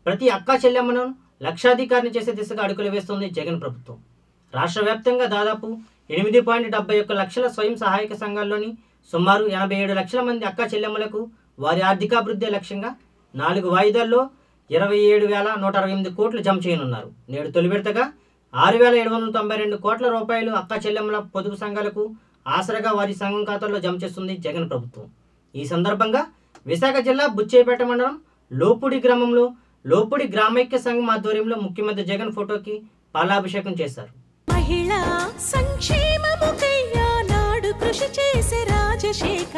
ప్రతి అక్కా చెల్లెమ్మను లక్షాధికారిని చేసే దిశగా అడుగులు వేస్తోంది జగన్ ప్రభుత్వం రాష్ట్ర వ్యాప్తంగా దాదాపు ఎనిమిది పాయింట్ డెబ్బై ఒక్క లక్షల స్వయం సహాయక సంఘాల్లోని సుమారు ఎనభై ఏడు లక్షల మంది అక్కా చెల్లెమ్మలకు వారి ఆర్థికాభివృద్ధి లక్ష్యంగా నాలుగు వాయిదాల్లో ఇరవై ఏడు వేల నూట అరవై ఎనిమిది కోట్లు జమ చేయనున్నారు నేడు తొలి విడతగా ఆరు వేల ఏడు వందల తొంభై రెండు కోట్ల రూపాయలు అక్కా చెల్లెమ్మల పొదుపు సంఘాలకు ఆసరగా వారి సంఘం ఖాతాల్లో జమ చేస్తుంది జగన్ ప్రభుత్వం ఈ సందర్భంగా విశాఖ జిల్లా బుచ్చేపేట మండలం లోపుడి గ్రామంలో లోపుడి గ్రామైక్య సంఘం ఆధ్వర్యంలో ముఖ్యమంత్రి జగన్ ఫోటోకి పాలాభిషేకం చేశారు మహిళా సంక్షేమముకై నాడు కృషి చేసే రాజశేఖర